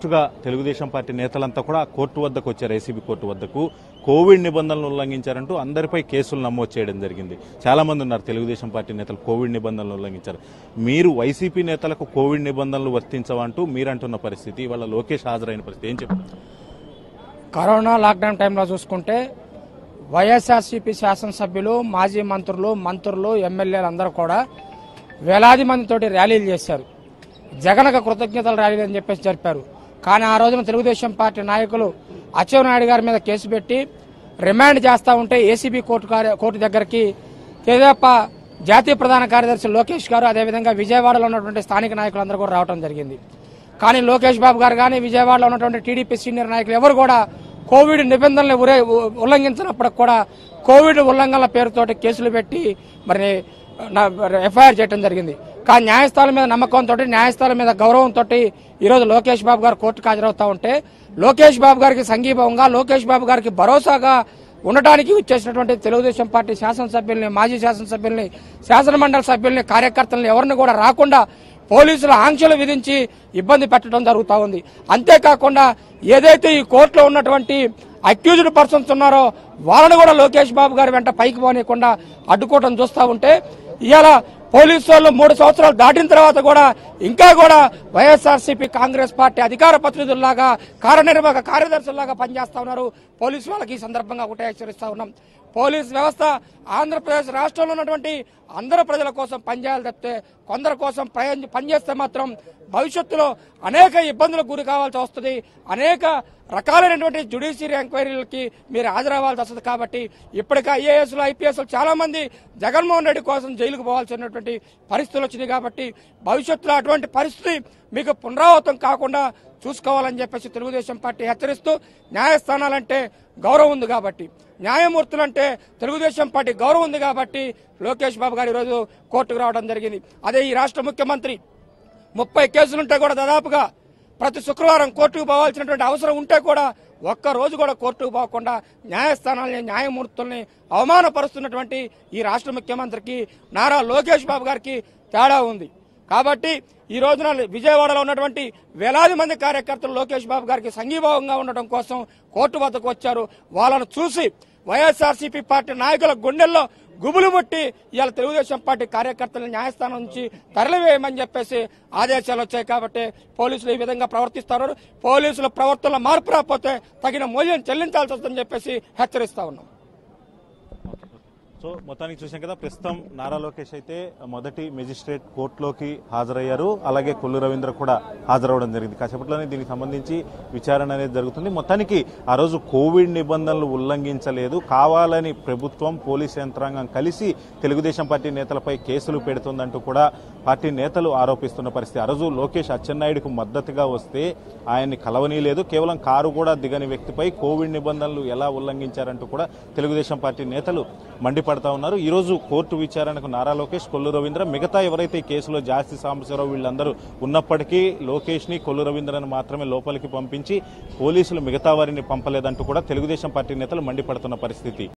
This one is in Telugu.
ఫాస్ట్గా తెలుగుదేశం పార్టీ నేతలంతా కూడా కోర్టు వద్దకు వచ్చారు ఏసీబీ కోర్టు వద్దకు కోవిడ్ నిబంధనలు ఉల్లంఘించారంటూ అందరిపై కేసులు నమోదు చేయడం జరిగింది చాలా మంది ఉన్నారు తెలుగుదేశం పార్టీ నేతలు కోవిడ్ నిబంధనలు ఉల్లంఘించారు మీరు వైసీపీ నేతలకు కోవిడ్ నిబంధనలు వర్తించవంటూ మీరంటున్న పరిస్థితి ఇవాళ లోకేష్ హాజరైన పరిస్థితి ఏం చెప్తారు కరోనా లాక్డౌన్ టైంలో చూసుకుంటే వైఎస్ఆర్సీపీ శాసనసభ్యులు మాజీ మంత్రులు మంత్రులు ఎమ్మెల్యేలు అందరూ కూడా వేలాది మందితోటి ర్యాలీలు చేశారు జగన్కు కృతజ్ఞతల ర్యాలీలు అని చెప్పేసి జరిపారు కానీ ఆ రోజున తెలుగుదేశం పార్టీ నాయకులు అచ్చెన్నాయుడు గారి మీద కేసు పెట్టి రిమాండ్ చేస్తా ఉంటే ఏసీబీ కోర్టు కార్య- కోర్టు దగ్గరికి తెదేపా జాతీయ ప్రధాన కార్యదర్శి లోకేష్ గారు అదేవిధంగా విజయవాడలో ఉన్నటువంటి స్థానిక నాయకులందరూ కూడా రావడం జరిగింది కానీ లోకేష్ బాబు గారు కానీ విజయవాడలో ఉన్నటువంటి టీడీపీ సీనియర్ నాయకులు ఎవరు కూడా కోవిడ్ నిబంధనలు ఉరే- ఉ- ఉల్లంఘించినప్పటికి కూడా కోవిడ్ ఉల్లంఘనల పేరుతోటి కేసులు పెట్టి మరి నా- ఎఫ్ఐఆర్ చేయడం జరిగింది కానీ న్యాయస్థానం మీద నమ్మకంతో న్యాయస్థానం మీద గౌరవంతో ఈరోజు లోకేష్ బాబు గారు కోర్టుకు హాజరవుతా ఉంటే లోకేష్ బాబు గారికి సంఘీభావంగా లోకేష్ బాబు గారికి భరోసాగా ఉండటానికి వచ్చేసినటువంటి తెలుగుదేశం పార్టీ శాసనసభ్యుల్ని మాజీ శాసనసభ్యుల్ని శాసనమండలి సభ్యుల్ని కార్యకర్తల్ని ఎవరిని కూడా రాకుండా పోలీసులు ఆంక్షలు విధించి ఇబ్బంది పెట్టడం జరుగుతూ ఉంది అంతేకాకుండా ఏదైతే ఈ కోర్టులో ఉన్నటువంటి అక్యూజ్డ్ పర్సన్స్ ఉన్నారో వాళ్ళని కూడా లోకేష్ బాబు గారి వెంట పైకి పోనీయకుండా అడ్డుకోవడం చూస్తూ ఉంటే ఇవాళ పోలీసు వాళ్ళు మూడు సంవత్సరాలు దాటిన తర్వాత కూడా ఇంకా కూడా వైఎస్ఆర్సీపీ కాంగ్రెస్ పార్టీ అధికార ప్రతినిధుల్లాగా కార్యనిర్వాహక కార్యదర్శుల్లాగా పనిచేస్తా ఉన్నారు పోలీసు వాళ్ళకి ఈ సందర్భంగా ఒకటే హెచ్చరిస్తా ఉన్నాం పోలీస్ వ్యవస్థ ఆంధ్రప్రదేశ్ రాష్ట్రంలో ఉన్నటువంటి అందరు ప్రజల కోసం పనిచేయాలి తప్పితే కొందరి కోసం ప్రయ- పనిచేస్తే మాత్రం భవిష్యత్తులో అనేక ఇబ్బందులకు గురి కావాల్సి వస్తుంది అనేక రకాలైనటువంటి జ్యుడిషియరీ ఎంక్వైరీలకి మీరు హాజరవ్వాల్సి వస్తుంది కాబట్టి ఇప్పటికే ఐఏఎస్లు ఐపీఎస్లు చాలా మంది జగన్మోహన్ రెడ్డి కోసం జైలుకు పోవాల్సినటువంటి పరిస్థితులు వచ్చినాయి కాబట్టి భవిష్యత్తులో అటువంటి పరిస్థితి మీకు పునరావృతం కాకుండా చూసుకోవాలని చెప్పేసి తెలుగుదేశం పార్టీ హెచ్చరిస్తూ న్యాయస్థానాలంటే గౌరవం ఉంది కాబట్టి న్యాయమూర్తులంటే తెలుగుదేశం పార్టీ గౌరవం ఉంది కాబట్టి లోకేష్ బాబు గారు ఈరోజు కోర్టుకు రావడం జరిగింది అదే ఈ రాష్ట్ర ముఖ్యమంత్రి ముప్పై కేసులుంటే కూడా దాదాపుగా ప్రతి శుక్రవారం కోర్టుకు పోవాల్సినటువంటి అవసరం ఉంటే కూడా ఒక్క రోజు కూడా కోర్టుకు పోకుండా న్యాయస్థానాలని న్యాయమూర్తుల్ని అవమానపరుస్తున్నటువంటి ఈ రాష్ట్ర ముఖ్యమంత్రికి నారా లోకేష్ బాబు గారికి తేడా ఉంది కాబట్టి ఈ రోజున విజయవాడలో ఉన్నటువంటి వేలాది మంది కార్యకర్తలు లోకేష్ బాబు గారికి సంఘీభావంగా ఉండటం కోసం కోర్టు వద్దకు వచ్చారు వాళ్ళను చూసి వైఎస్ఆర్సీపీ పార్టీ నాయకుల గుండెల్లో గుబులు ముట్టి ఇవాళ తెలుగుదేశం పార్టీ కార్యకర్తలను న్యాయస్థానం నుంచి తరలివేయమని చెప్పేసి ఆదేశాలు వచ్చాయి కాబట్టి పోలీసులు ఈ విధంగా ప్రవర్తిస్తున్నారు పోలీసుల ప్రవర్తనలో మార్పు రాకపోతే తగిన మూల్యం చెల్లించాల్సి వస్తుందని చెప్పేసి హెచ్చరిస్తా ఉన్నాం సో మొత్తానికి చూసాం కదా ప్రస్తుతం నారా లోకేష్ అయితే మొదటి మెజిస్ట్రేట్ కోర్టులోకి హాజరయ్యారు అలాగే కొల్లు రవీంద్ర కూడా హాజరవడం జరిగింది కాసేపట్లోనే దీనికి సంబంధించి విచారణ అనేది జరుగుతుంది మొత్తానికి ఆ రోజు కోవిడ్ నిబంధనలు ఉల్లంఘించలేదు కావాలని ప్రభుత్వం పోలీస్ యంత్రాంగం కలిసి తెలుగుదేశం పార్టీ నేతలపై కేసులు పెడుతుందంటూ కూడా పార్టీ నేతలు ఆరోపిస్తున్న పరిస్థితి ఆ రోజు లోకేష్ అచ్చెన్నాయుడుకు మద్దతుగా వస్తే ఆయన్ని కలవనీయలేదు కేవలం కారు కూడా దిగని వ్యక్తిపై కోవిడ్ నిబంధనలు ఎలా ఉల్లంఘించారంటూ కూడా తెలుగుదేశం పార్టీ నేతలు మండిపడతా ఉన్నారు ఈ రోజు కోర్టు విచారణకు నారా లోకేష్ కొల్లు రవీంద్ర మిగతా ఎవరైతే ఈ కేసులో జాస్తి సాంబశివరావు వీళ్ళందరూ ఉన్నప్పటికీ లోకేష్ ని కొల్లు రవీంద్రను మాత్రమే లోపలికి పంపించి పోలీసులు మిగతా వారిని పంపలేదంటూ కూడా తెలుగుదేశం పార్టీ నేతలు మండిపడుతున్న పరిస్థితి